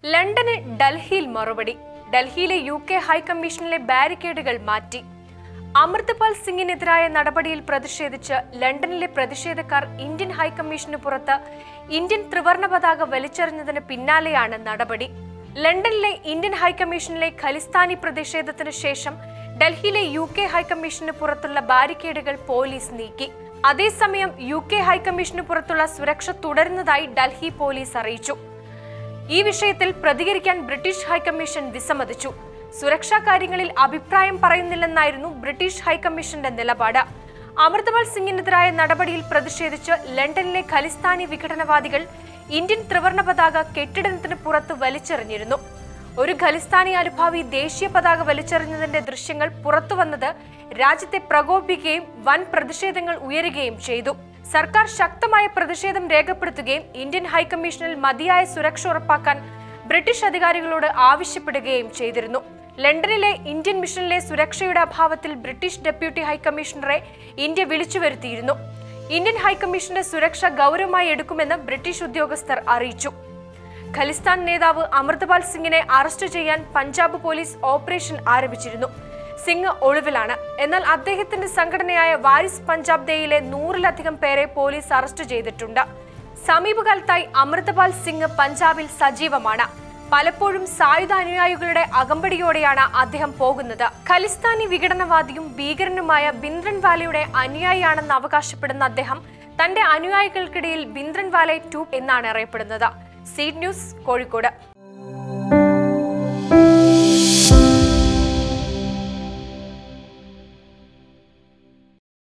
London ഡൽഹിയിൽ മറുപടി ഡൽഹിയിലെ യു കെ ഹൈക്കമ്മീഷനിലെ ബാരിക്കേഡുകൾ മാറ്റി അമൃതപാൽ സിംഗിനെതിരായ നടപടിയിൽ പ്രതിഷേധിച്ച് ലണ്ടനിലെ പ്രതിഷേധക്കാർ ഇന്ത്യൻ ഹൈക്കമ്മീഷന് പുറത്ത് ഇന്ത്യൻ ത്രിവർണ പതാക വലിച്ചെറിഞ്ഞതിന് പിന്നാലെയാണ് നടപടി ലണ്ടനിലെ ഇന്ത്യൻ ഹൈക്കമ്മീഷനിലെ ഖലിസ്ഥാനി പ്രതിഷേധത്തിന് ശേഷം ഡൽഹിയിലെ യു കെ ഹൈക്കമ്മീഷന് പുറത്തുള്ള ബാരിക്കേഡുകൾ പോലീസ് നീക്കി അതേസമയം യു കെ ഹൈക്കമ്മീഷന് പുറത്തുള്ള സുരക്ഷ തുടരുന്നതായി ഡൽഹി പോലീസ് അറിയിച്ചു ഈ വിഷയത്തിൽ പ്രതികരിക്കാൻ ബ്രിട്ടീഷ് ഹൈക്കമ്മീഷൻ വിസമ്മതിച്ചു സുരക്ഷാ കാര്യങ്ങളിൽ അഭിപ്രായം പറയുന്നില്ലെന്നായിരുന്നു ബ്രിട്ടീഷ് ഹൈക്കമ്മീഷന്റെ നിലപാട് അമൃതപാൽ സിംഗിനെതിരായ നടപടിയിൽ പ്രതിഷേധിച്ച് ലണ്ടനിലെ ഖലിസ്ഥാനി വിഘടനവാദികൾ ഇന്ത്യൻ ത്രിവർണ പതാക കെട്ടിടത്തിന് പുറത്ത് വലിച്ചെറിഞ്ഞിരുന്നു ഒരു ഖലിസ്ഥാനി അനുഭാവി ദേശീയ പതാക വലിച്ചെറിഞ്ഞതിന്റെ ദൃശ്യങ്ങൾ പുറത്തുവന്നത് രാജ്യത്തെ പ്രകോപിക്കുകയും വൻ പ്രതിഷേധങ്ങൾ ഉയരുകയും ചെയ്തു സർക്കാർ ശക്തമായ പ്രതിഷേധം രേഖപ്പെടുത്തുകയും ഇന്ത്യൻ ഹൈക്കമ്മീഷനിൽ മതിയായ സുരക്ഷ ഉറപ്പാക്കാൻ ബ്രിട്ടീഷ് അധികാരികളോട് ആവശ്യപ്പെടുകയും ചെയ്തിരുന്നു ലണ്ടനിലെ ഇന്ത്യൻ മിഷനിലെ സുരക്ഷയുടെ അഭാവത്തിൽ ബ്രിട്ടീഷ് ഡെപ്യൂട്ടി ഹൈക്കമ്മീഷണറെ ഇന്ത്യ വിളിച്ചു വരുത്തിയിരുന്നു ഇന്ത്യൻ ഹൈക്കമ്മീഷന്റെ സുരക്ഷ ഗൗരവമായി എടുക്കുമെന്ന് ബ്രിട്ടീഷ് ഉദ്യോഗസ്ഥർ അറിയിച്ചു ഖലിസ്ഥാൻ നേതാവ് അമൃതപാൽ സിംഗിനെ അറസ്റ്റ് ചെയ്യാൻ പഞ്ചാബ് പോലീസ് ഓപ്പറേഷൻ ആരംഭിച്ചിരുന്നു സിംഗ് ഒളിവിലാണ് എന്നാൽ അദ്ദേഹത്തിന്റെ സംഘടനയായ വാരിസ് പഞ്ചാബ് ദേയിലെ നൂറിലധികം പേരെ പോലീസ് അറസ്റ്റ് ചെയ്തിട്ടുണ്ട് സമീപകാലത്തായി അമൃതപാൽ സിംഗ് പഞ്ചാബിൽ സജീവമാണ് പലപ്പോഴും സായുധ അനുയായികളുടെ അകമ്പടിയോടെയാണ് അദ്ദേഹം പോകുന്നത് ഖലിസ്ഥാനി വിഘടനവാദിയും ഭീകരനുമായ ബിന്ദ്രൻവാലയുടെ അനുയായിയാണെന്ന് അവകാശപ്പെടുന്ന അദ്ദേഹം തന്റെ അനുയായികൾക്കിടയിൽ ബിന്ദ്രൻവാലെ ടു എന്നാണ് അറിയപ്പെടുന്നത് സീഡ് ന്യൂസ് കോഴിക്കോട്